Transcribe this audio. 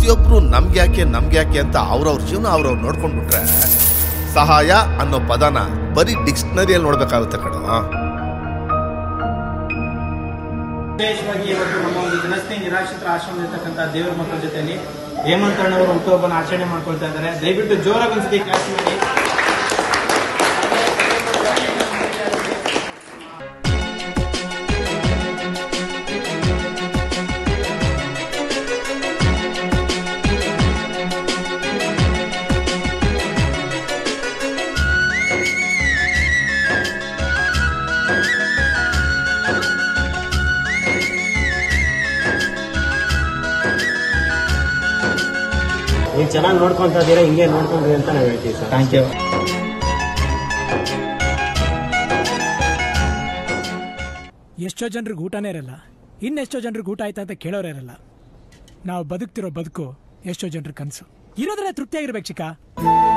ಪ್ರತಿಯೊಬ್ರು ನಮ್ಗೆ ಯಾಕೆ ನಮ್ಗೆ ಯಾಕೆ ಅಂತ ಅವ್ರವ್ರ ಜೀವನ ಅವ್ರವ್ರು ನೋಡ್ಕೊಂಡ್ಬಿಟ್ರೆ ಸಹಾಯ ಅನ್ನೋ ಪದನ ಬರೀ ಡಿಕ್ಷನರಿಯಲ್ಲಿ ನೋಡ್ಬೇಕಾಗುತ್ತೆ ಕಣ ವಿಶೇಷವಾಗಿ ಇವತ್ತು ನಮ್ಮ ಒಂದು ಜನಸ್ನೇಹಿ ನಿರಾಶ್ರಿತರ ಆಶ್ರಮದಲ್ಲಿರ್ತಕ್ಕಂಥ ದೇವರ ಮಕ್ಕಳ ಜೊತೆಯಲ್ಲಿ ಹೇಮಂತ್ ಅಣ್ಣವರು ಹುಟ್ಟುಹಬ್ಬನ ಆಚರಣೆ ಮಾಡ್ಕೊಳ್ತಾ ಇದ್ದಾರೆ ದಯವಿಟ್ಟು ಜೋರಾಗಿ ಒಂದ್ಸತಿ ಕ್ಲಾಸ್ ಮಾಡಿ ನೀವು ಚೆನ್ನಾಗಿ ನೋಡ್ಕೊಂತ ಇದೀರಾ ಹಿಂಗೆ ನೋಡ್ಕೊಂಡ್ರಿ ಅಂತ ನಾವು ಹೇಳ್ತೀವಿ ಸರ್ ಥ್ಯಾಂಕ್ ಯು ಎಷ್ಟೋ ಜನರಿಗೆ ಊಟನೇ ಇರಲ್ಲ ಇನ್ನೆಷ್ಟೋ ಜನರಿಗೆ ಊಟ ಆಯ್ತಾ ಅಂತ ಕೇಳೋರೇ ಇರಲ್ಲ ನಾವು ಬದುಕ್ತಿರೋ ಬದುಕು ಎಷ್ಟೋ ಜನರ ಕನಸು ಇರೋದ್ರೆ ತೃಪ್ತಿಯಾಗಿರ್ಬೇಕು ಚಿಕ್ಕ